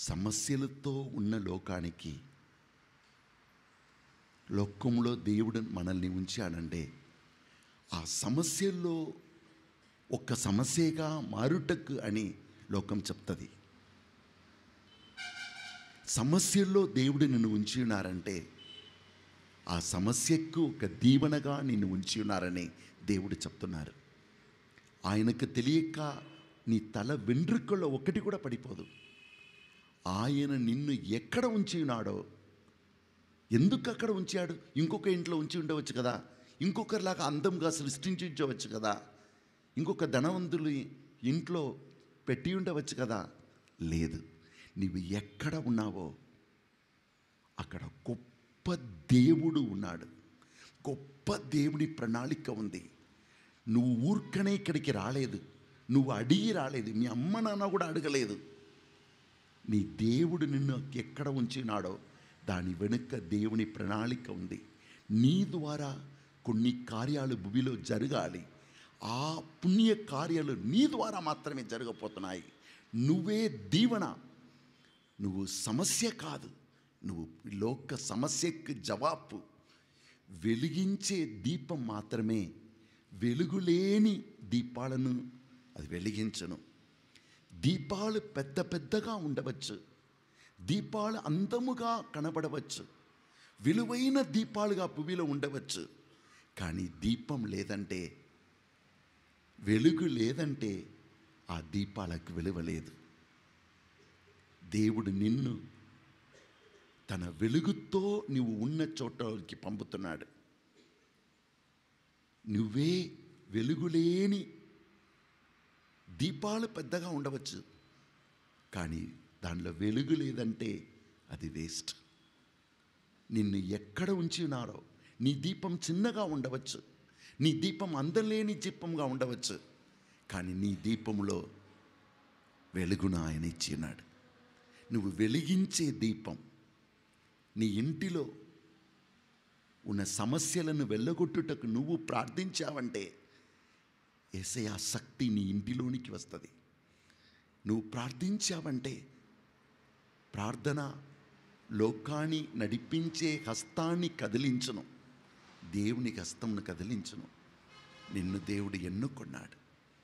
సమస్యలతో ఉన్న లోకానికి లోకంలో దేవుడు మనల్ని ఉంచాడంటే ఆ సమస్యల్లో ఒక్క సమస్యగా మారుటకు అని లోకం చెప్తుంది సమస్యల్లో దేవుడు నిన్ను ఉంచి ఉన్నారంటే ఆ సమస్యకు ఒక దీవెనగా నిన్ను ఉంచి ఉన్నారని దేవుడు చెప్తున్నారు ఆయనకు తెలియక నీ తల వెంట్రుకల్లో ఒకటి కూడా పడిపోదు ఆయన నిన్ను ఎక్కడ ఉంచి ఉన్నాడో ఎందుకు అక్కడ ఉంచాడు ఇంకొక ఇంట్లో ఉంచి ఉండవచ్చు కదా ఇంకొకరిలాగా అందంగా సృష్టించవచ్చు కదా ఇంకొక ధనవంతులు ఇంట్లో పెట్టి ఉండవచ్చు కదా లేదు నీవు ఎక్కడ ఉన్నావో అక్కడ గొప్ప దేవుడు ఉన్నాడు గొప్ప దేవుని ప్రణాళిక ఉంది నువ్వు ఊర్కనే ఇక్కడికి రాలేదు నువ్వు అడిగి రాలేదు మీ అమ్మ నాన్న కూడా అడగలేదు నీ దేవుడు నిన్ను ఎక్కడ ఉంచినాడో దాని వెనుక దేవుని ప్రణాళిక ఉంది నీ ద్వారా కొన్ని కార్యాలు భూమిలో జరగాలి ఆ పుణ్య కార్యాలు నీ ద్వారా మాత్రమే జరగపోతున్నాయి నువ్వే దీవెన నువ్వు సమస్య కాదు నువ్వు ఈ లోక సమస్యకు జవాబు వెలిగించే దీపం మాత్రమే వెలుగులేని దీపాలను అది వెలిగించను దీపాలు పెద్ద పెద్దగా ఉండవచ్చు దీపాలు అందముగా కనబడవచ్చు విలువైన దీపాలుగా పువ్వులో ఉండవచ్చు కానీ దీపం లేదంటే వెలుగు లేదంటే ఆ దీపాలకు విలువ లేదు దేవుడు నిన్ను తన వెలుగుతో నువ్వు ఉన్న చోటకి పంపుతున్నాడు నువ్వే వెలుగులేని దీపాలు పెద్దగా ఉండవచ్చు కానీ దానిలో వెలుగు లేదంటే అది వేస్ట్ నిన్ను ఎక్కడ ఉంచి ఉన్నారో నీ దీపం చిన్నగా ఉండవచ్చు నీ దీపం అందలేని దీపంగా ఉండవచ్చు కానీ నీ దీపంలో వెలుగును ఆయన ఇచ్చినాడు నువ్వు వెలిగించే దీపం నీ ఇంటిలో ఉన్న సమస్యలను వెళ్ళగొట్టుటకు నువ్వు ప్రార్థించావంటే ఏసే ఆ శక్తి నీ ఇంటిలోనికి వస్తుంది నువ్వు ప్రార్థించావంటే ప్రార్థన లోకాన్ని నడిపించే హస్తాన్ని కదిలించును దేవుని హస్తంను కదిలించును నిన్ను దేవుడు ఎన్నుకున్నాడు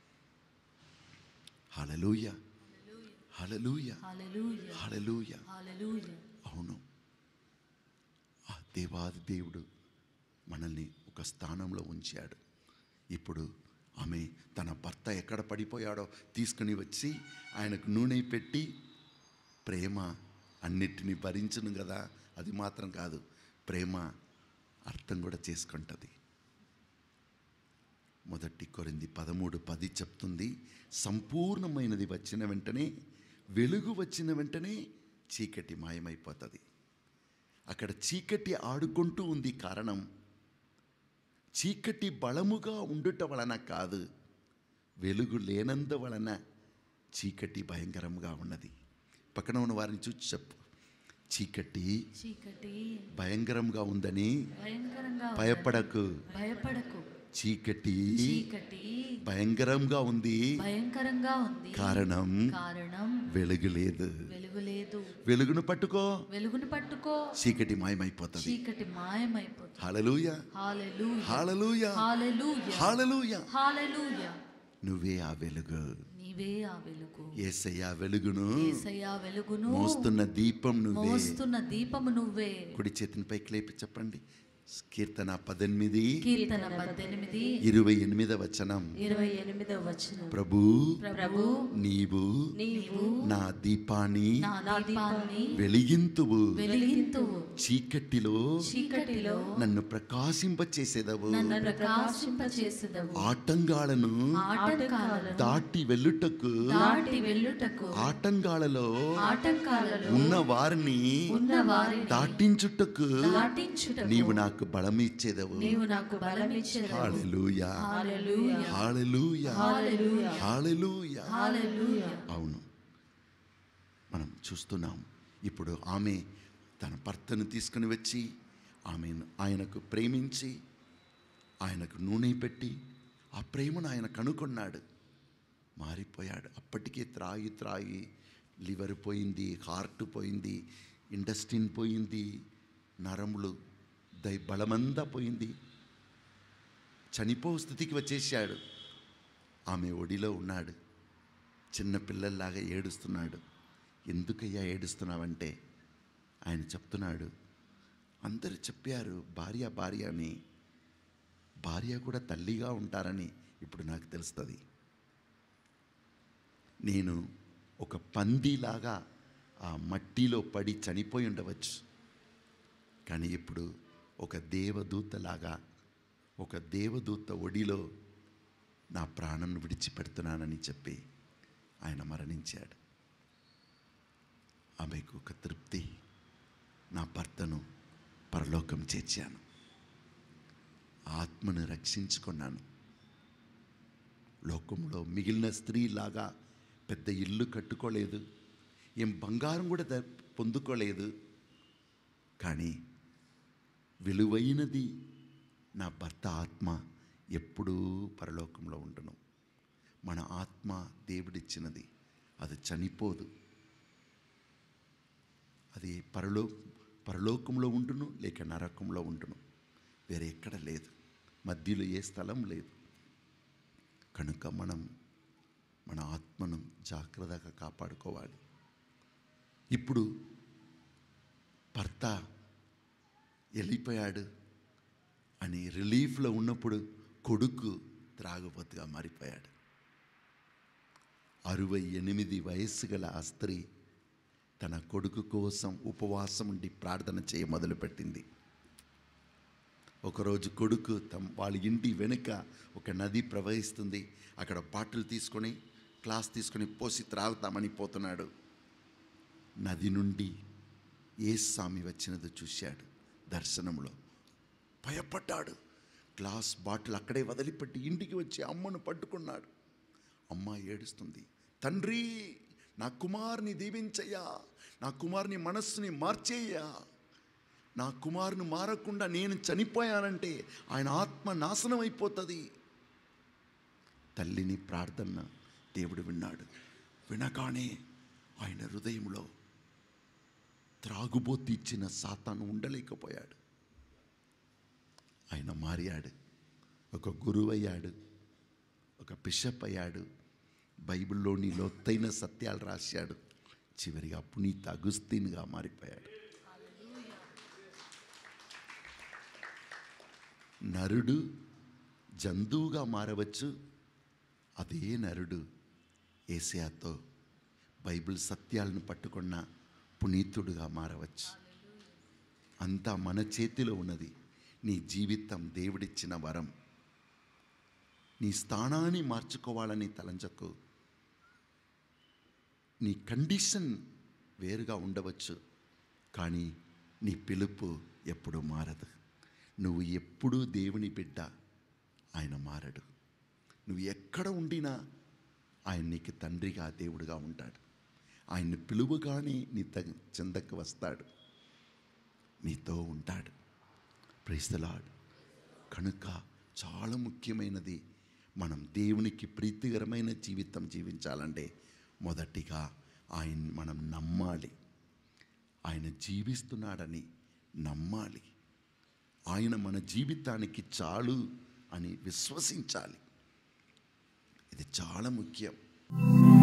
హలలుయ హలలుయ హల్లెలూయా హలలుయ హల్లెలూయా అవును ఆ దేవాది దేవుడు మనల్ని ఒక స్థానంలో ఉంచాడు ఇప్పుడు ఆమె తన భర్త ఎక్కడ పడిపోయాడో తీసుకుని వచ్చి ఆయనకు నూనె పెట్టి ప్రేమ అన్నిటినీ భరించును కదా అది మాత్రం కాదు ప్రేమ అర్థం కూడా చేసుకుంటుంది మొదటి కొరింది పదమూడు పది చెప్తుంది సంపూర్ణమైనది వచ్చిన వెంటనే వెలుగు వచ్చిన వెంటనే చీకటి మాయమైపోతుంది అక్కడ చీకటి ఆడుకుంటూ ఉంది కారణం చీకటి బలముగా ఉండుట వలన కాదు వెలుగు లేనందు వలన చీకటి భయంకరంగా ఉన్నది పక్కన ఉన్న వారిని చూసి చెప్పు చీకటి చీకటి భయంకరంగా ఉందని భయంకరంగా ఉన్నది. భయపడకు భయపడకు చీకటి చీకటి భయంకరంగా ఉంది భయంకరంగా ఉంది కారణం కారణం వెలుగు లేదు వెలుగు లేదు వెలుగును పట్టుకో వెలుగును పట్టుకో చీకటి మాయమైపోతుంది చీకటి మాయమైపోతుంది హలలుయ హల్లెలూయా హలలుయ హల్లెలూయా హలలుయ హల్లెలూయా నువ్వే ఆ వెలుగు నీవే ఆ వెలుగు ఏసయ్య వెలుగును యేసయ్యా వెలుగును మోస్తున్న దీపం నువ్వే మోస్తున్న దీపము నువ్వే కుడి చేతిని పైకి లేపి చెప్పండి కీర్తన పద్దెనిమిది కీర్తన పద్దెనిమిది ఇరవై ఎనిమిది వచనం ఇరవై ఎనిమిదవ వచనం ప్రభు ప్రభు నీవు నీవు నా దీపాన్ని నా దీపాన్ని వెలిగింతువు వెలిగింతువు చీకటిలో చీకటిలో నన్ను ప్రకాశింపచేసేదవు నన్ను ప్రకాశింపచేసేదవు ఆటంగాలను ఆటంకాలను దాటి వెళ్ళుటకు దాటి వెళ్ళుటకు ఆటంగాలలో ఆటంకాలలో ఉన్న వారిని ఉన్న వారిని దాటించుటకు దాటించుటకు నీవు నాకు బలం ఇచ్చేదవు నీవు నాకు బలమిచ్చేదవు hallelujah hallelujah hallelujah hallelujah hallelujah hallelujah అవును మనం చూస్తున్నాం ఇప్పుడు ఆమె తన భర్తను తీసుకుని వచ్చి ఆమె ఆయనకు ప్రేమించి ఆయనకు నూనె పెట్టి ఆ ప్రేమను ఆయన కనుగొన్నాడు మారిపోయాడు అప్పటికే త్రాగి త్రాగి లివర్ పోయింది హార్ట్ పోయింది ఇండస్ట్రిన్ పోయింది నరములు దై బలమంతా పోయింది చనిపో స్థితికి వచ్చేసాడు ఆమె ఒడిలో ఉన్నాడు చిన్న పిల్లల్లాగా ఏడుస్తున్నాడు ఎందుకయ్యా ఏడుస్తున్నావంటే ఆయన చెప్తున్నాడు అందరూ చెప్పారు భార్య భార్య అని భార్య కూడా తల్లిగా ఉంటారని ఇప్పుడు నాకు తెలుస్తుంది నేను ఒక పందిలాగా ఆ మట్టిలో పడి చనిపోయి ఉండవచ్చు కానీ ఇప్పుడు ఒక దేవదూతలాగా ఒక దేవదూత ఒడిలో నా ప్రాణం విడిచిపెడుతున్నానని చెప్పి ఆయన మరణించాడు ఆమెకు ఒక తృప్తి నా భర్తను పరలోకం చేర్చాను ఆత్మను రక్షించుకున్నాను లోకంలో మిగిలిన స్త్రీలాగా పెద్ద ఇల్లు కట్టుకోలేదు ఏం బంగారం కూడా ద- పొందుకోలేదు కానీ విలువైనది నా భర్త ఆత్మ ఎప్పుడూ పరలోకంలో ఉండును మన ఆత్మ దేవుడిచ్చినది అది చనిపోదు అది పరలో పరలోకంలో ఉండును లేక నరకంలో ఉండును వేరే ఎక్కడ లేదు మధ్యలో ఏ స్థలం లేదు కనుక మనం మన ఆత్మను జాగ్రత్తగా కాపాడుకోవాలి ఇప్పుడు భర్త వెళ్ళిపోయాడు అని రిలీఫ్లో ఉన్నప్పుడు కొడుకు త్రాగుబోతుగా మారిపోయాడు అరవై ఎనిమిది వయస్సు గల ఆ స్త్రీ తన కొడుకు కోసం ఉపవాసం ఉండి ప్రార్థన చేయ మొదలుపెట్టింది ఒకరోజు కొడుకు తమ వాళ్ళ ఇంటి వెనుక ఒక నది ప్రవహిస్తుంది అక్కడ బాటిల్ తీసుకొని క్లాస్ తీసుకొని పోసి త్రాగుతామని పోతున్నాడు నది నుండి ఏ స్వామి వచ్చినది చూశాడు దర్శనంలో భయపడ్డాడు గ్లాస్ బాటిల్ అక్కడే వదిలిపెట్టి ఇంటికి వచ్చి అమ్మను పట్టుకున్నాడు అమ్మ ఏడుస్తుంది తండ్రి నా కుమారుని దీవించయ్యా నా కుమారుని మనస్సుని మార్చేయ్యా నా కుమారుని మారకుండా నేను చనిపోయానంటే ఆయన ఆత్మ నాశనం అయిపోతుంది తల్లిని ప్రార్థన దేవుడు విన్నాడు వినగానే ఆయన హృదయంలో త్రాగుబోతు ఇచ్చిన సాతాను ఉండలేకపోయాడు ఆయన మారాడు ఒక గురువు అయ్యాడు ఒక బిషప్ అయ్యాడు బైబిల్లోని లోతైన సత్యాలు రాశాడు చివరిగా పునీత అగుస్తీన్గా మారిపోయాడు నరుడు జంతువుగా మారవచ్చు అదే నరుడు ఏసియాతో బైబిల్ సత్యాలను పట్టుకున్న పునీతుడుగా మారవచ్చు అంతా మన చేతిలో ఉన్నది నీ జీవితం దేవుడిచ్చిన వరం నీ స్థానాన్ని మార్చుకోవాలని తలంచకు నీ కండిషన్ వేరుగా ఉండవచ్చు కానీ నీ పిలుపు ఎప్పుడు మారదు నువ్వు ఎప్పుడూ దేవుని బిడ్డ ఆయన మారడు నువ్వు ఎక్కడ ఉండినా ఆయన నీకు తండ్రిగా దేవుడుగా ఉంటాడు ఆయన్ని పిలువగానే నీ త చెందకు వస్తాడు నీతో ఉంటాడు ప్రైస్తలాడు కనుక చాలా ముఖ్యమైనది మనం దేవునికి ప్రీతికరమైన జీవితం జీవించాలంటే మొదటిగా ఆయన మనం నమ్మాలి ఆయన జీవిస్తున్నాడని నమ్మాలి ఆయన మన జీవితానికి చాలు అని విశ్వసించాలి ఇది చాలా ముఖ్యం